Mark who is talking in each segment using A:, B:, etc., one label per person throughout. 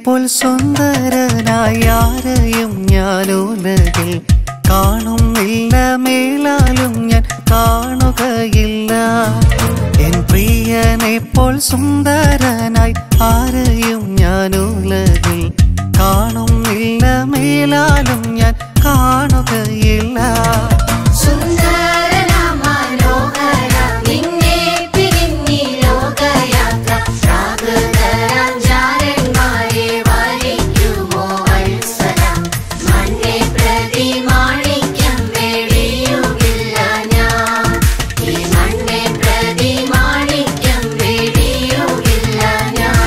A: പോൽ സുന്ദരനായി ആരെയും ഞാൻ ഉലകിൽ കാണുന്നില്ല മേലാലും ഞാൻ കാണുകയില്ല എൻ പ്രിയനെ പോൽ സുന്ദരനായി ആരെയും ഞാൻ ഉലകിൽ കാണുന്നില്ല മേലാലും ഞാൻ കാണുകയില്ല
B: സുന്ദരന മനോഹര നിന്നെ പിരിഞ്ഞി ലോകയാത്ര പ്രാകൃതരാം ജാരന്മാരെ വരിക്കുമോ വത്സല മണ്ണെ പ്രതി മാണിക്യം വെടിയുകില്ല ഞാൻ ഈ മണ്ണെ പ്രതി മാണിക്യം വെടിയുകില്ല ഞാൻ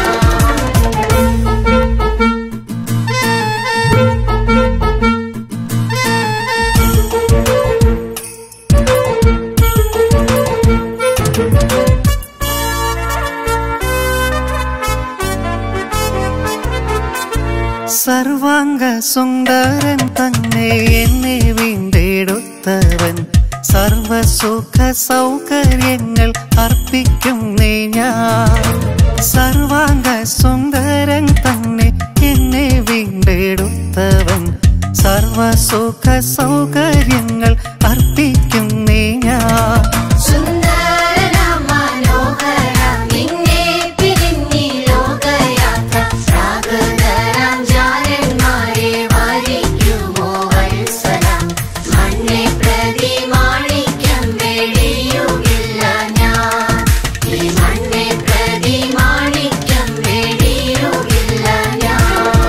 A: സർവാംഗ സുന്ദരൻ തന്നെ എന്നെ വീണ്ടെടുത്തവൻ സർവസുഖ സൗകര്യങ്ങൾ അർപ്പിക്കും നീ ഞാൻ സർവാംഗ സുന്ദരൻ തന്നെ എന്നെ വീണ്ടെടുത്തവൻ സർവസുഖ സൗകര്യങ്ങൾ അർപ്പിക്കും നീ ഞാൻ
B: സുന്ദരന മനോഹര നിന്നെ പിരിഞ്ഞി ലോകയാത്ര പ്രാകൃതരാം ജാരന്മാരെ വരിക്കുമോ വത്സല മണ്ണെ പ്രതി മാണിക്യം വെടിയുകില്ല ഞാൻ ഈ മണ്ണെ പ്രതി മാണിക്യം വെടിയുകില്ല ഞാൻ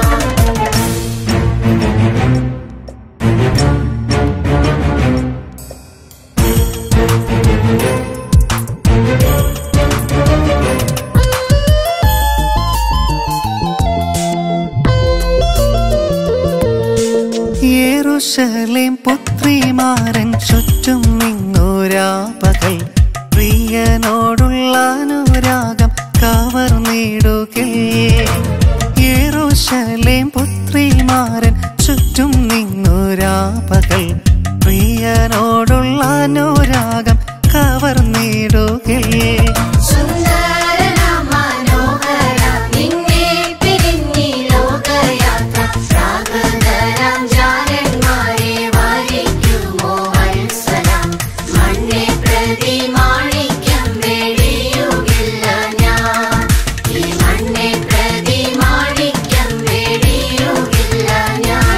A: യേറുശലേം പുത്രിമാരൻ ചുറ്റും നിന്നൊരാപകൽ പ്രിയനോടുള്ള അനുരാഗം കവർന്നിടുകിൽ യേറുശലേം പുത്രിമാരൻ ചുറ്റും നിന്നൊരാപകൽ പ്രിയനോടുള്ള അനുരാഗം കവർന്നിടുകിൽ
B: സുന്ദരന മനോഹര നിന്നെ പിരിഞ്ഞി ലോകയാത്ര പ്രാകൃതരാം ജാരന്മാരെ വരിക്കുമോ വത്സല മണ്ണെ പ്രതി മാണിക്യം വെടിയുകില്ല ഞാൻ ഈ മണ്ണെ പ്രതി മാണിക്യം വെടിയുകില്ല ഞാൻ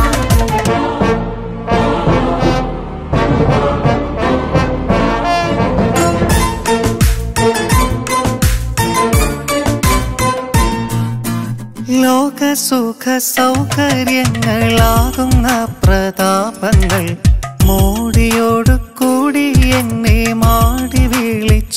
A: ലോകസുഖ സൗകര്യങ്ങളാകുന്ന പ്രതാപങ്ങൾ മോടിയോടു കൂടി എന്നെ മാടി വിളിച്ച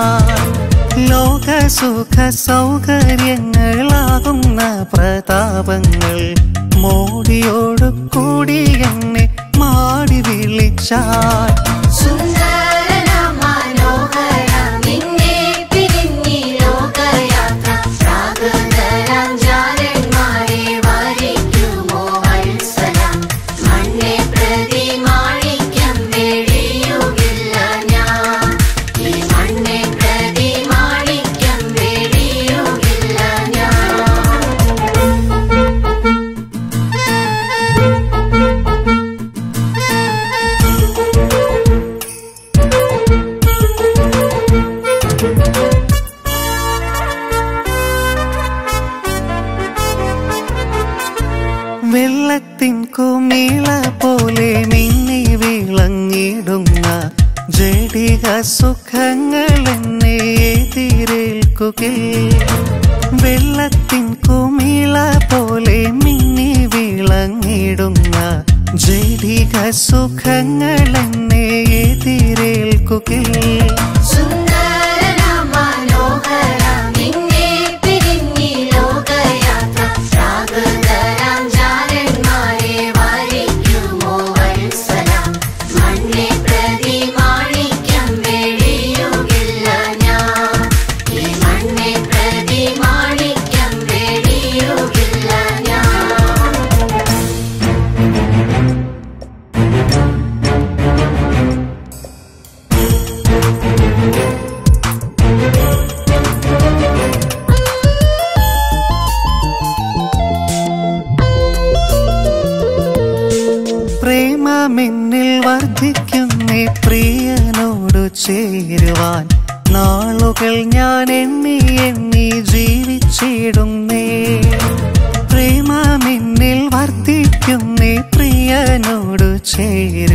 A: ലോകസുഖ സൗകര്യങ്ങളാകുന്ന പ്രതാപങ്ങൾ മോടിയോടു കൂടി എന്നെ മാടി വിളിച്ചാൽ
B: സുന്ദരന മനോഹര നിന്നെ പിരിഞ്ഞി ലോകയാത്ര പ്രാകൃതരാം ജാരന്മാരെ വരിക്കുമോ വത്സല മണ്ണെ പ്രതി മാണിക്യം വെടിയുകില്ല ഞാൻ ഈ മണ്ണെ പ്രതി മാണിക്യം വെടിയുകില്ല ഞാൻ
A: വെള്ളത്തിൻ കുമിള പോലെ മിന്നി വിളങ്ങിടുന്ന ജഡിക സുഖങ്ങൾ എന്നെ എതിരേൽക്കുകിൽ വെള്ളത്തിൻ കുമിള പോലെ മിന്നി വിളങ്ങിടുന്ന ജഡിക സുഖങ്ങൾ എന്നെ എതിരേൽക്കുകിൽ
B: സുന്ദരന മനോഹര നിന്നെ പിരിഞ്ഞി ലോകയാത്ര പ്രാകൃതരാം ജാരന്മാരെ വരിക്കുമോ വത്സല മണ്ണെ പ്രതി മാണിക്യം വെടിയുകില്ല ഞാൻ ഈ മണ്ണെ പ്രതി മാണിക്യം വെടിയുകില്ല ഞാൻ
A: യേറുശലേം പ്രേമമെന്നിൽ വർദ്ധിക്കുന്നേ പ്രിയനോടു ചേരുവാൻ നാളുകൾ ഞാൻ എണ്ണി എണ്ണി ജീവിച്ചിടുന്നേ പ്രേമമെന്നിൽ വർദ്ധിക്കുന്നേ പ്രിയനോടു ചേരുവാൻ